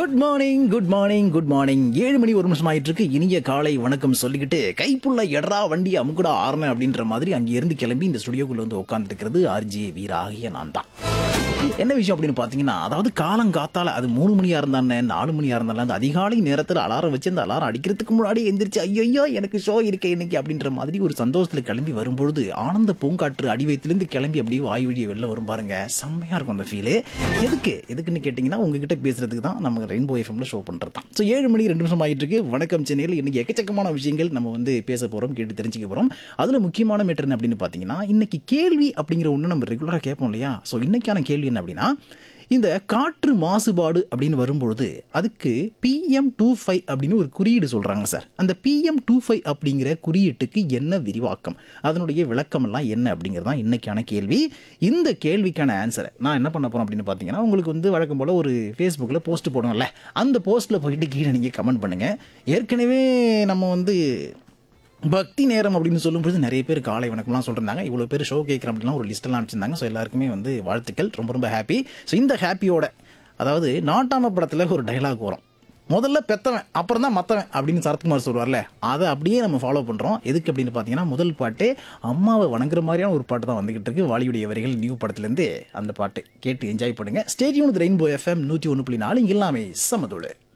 good morning good morning good morning ஏழு மணி ஒரு நிமிஷம் ஆயிட்டு இருக்கு இனிய காலை வணக்கம் சொல்லிக்கிட்டு கைப்புள்ள எடரா வண்டி அமுக்குடா ஆறுன அப்படின்ற மாதிரி அங்க இருந்து கிளம்பி இந்த ஸ்டுடியோக்குள்ள வந்து உட்கார்ந்து இருக்கிறது ஆர்ஜே வீரா ஆகிய நான் தான் என்ன விஷயம் அப்படின்னு பார்த்தீங்கன்னா அதாவது காலங்காத்தால அது மூணு மணியா இருந்தானே நாலு மணியா இருந்தாலும் அந்த அதிகாலை நேரத்தில் அலாரம் வச்சு அந்த அலாரம் அடிக்கிறதுக்கு முன்னாடி எந்திரிச்சு ஐயோ எனக்கு ஷோ இருக்கே இன்னைக்கு அப்படின்ற மாதிரி ஒரு சந்தோஷத்துல கிளம்பி வரும்பொழுது ஆனந்த பூங்காற்று அடி வயிற்றுலேருந்து கிளம்பி அப்படியே வாய் வழியை வெளில வரும் பாருங்க செம்மையா இருக்கும் அந்த ஃபீலு எதுக்கு எதுக்குன்னு கேட்டிங்கன்னா உங்ககிட்ட பேசுறதுக்கு தான் நம்ம ரெயின்போ எஃப்எம்ல ஷோ பண்றது தான் ஸோ ஏழு மணி ரெண்டு நிமிஷம் ஆயிட்டு இருக்கு வணக்கம் சென்னையில் இன்னைக்கு எக்கச்சக்கமான விஷயங்கள் நம்ம வந்து பேச போறோம் கேட்டு தெரிஞ்சுக்க போறோம் அதுல முக்கியமான மேட்டர் என்ன அப்படின்னு பார்த்தீங்கன்னா இன்னைக்கு கேள்வி அப்படிங்கிற ஒன்று நம்ம ரெகுலராக கேட்போம் இல்லையா ஸோ இன்னைக்கான கேள்வி என்ன அப்படின்னா இந்த காற்று மாசுபாடு அப்படின்னு வரும்பொழுது அதுக்கு பிஎம் டூ ஃபைவ் அப்படின்னு ஒரு குறியீடு சொல்கிறாங்க சார் அந்த பிஎம் டூ ஃபைவ் அப்படிங்கிற குறியீட்டுக்கு என்ன விரிவாக்கம் அதனுடைய விளக்கமெல்லாம் என்ன அப்படிங்கிறது தான் இன்னைக்கான கேள்வி இந்த கேள்விக்கான ஆன்சரை நான் என்ன பண்ண போகிறேன் அப்படின்னு பார்த்தீங்கன்னா உங்களுக்கு வந்து வழக்கம் போல் ஒரு ஃபேஸ்புக்கில் போஸ்ட் போடுவோம்ல அந்த போஸ்ட்டில் போயிட்டு கீழே நீங்கள் கமெண்ட் பண்ணுங்கள் ஏற்கனவே நம்ம வந்து பக்தி நேரம் அப்படின்னு சொல்லும்போது நிறைய பேர் காலை வணக்கம்லாம் சொல்லியிருந்தாங்க இவ்வளோ பேர் ஷோ கேட்குறோம் அப்படிலாம் ஒரு லிஸ்ட்டெல்லாம் வச்சுருந்தாங்க ஸோ எல்லாருக்குமே வந்து வாழ்த்துக்கள் ரொம்ப ரொம்ப ஹாப்பி ஸோ இந்த ஹாப்பியோட அதாவது நாட்டாம படத்தில் ஒரு டைலாக் வரும் முதல்ல பெத்தவன் அப்புறம் தான் மற்றவன் அப்படின்னு சரத்குமார் சொல்வார்ல அதை அப்படியே நம்ம ஃபாலோ பண்ணுறோம் எதுக்கு அப்படின்னு பார்த்தீங்கன்னா முதல் பாட்டு அம்மாவை வணங்குற மாதிரியான ஒரு பாட்டு தான் வந்துகிட்டு இருக்கு வாலியுடைய வரிகள் நியூ படத்துலேருந்து அந்த பாட்டு கேட்டு என்ஜாய் பண்ணுங்க ஸ்டேடியம் ரெயின்போ எஃப்எம் நூற்றி ஒன்று புள்ளி நாலு இங்கே எல்லாமே சமதோடு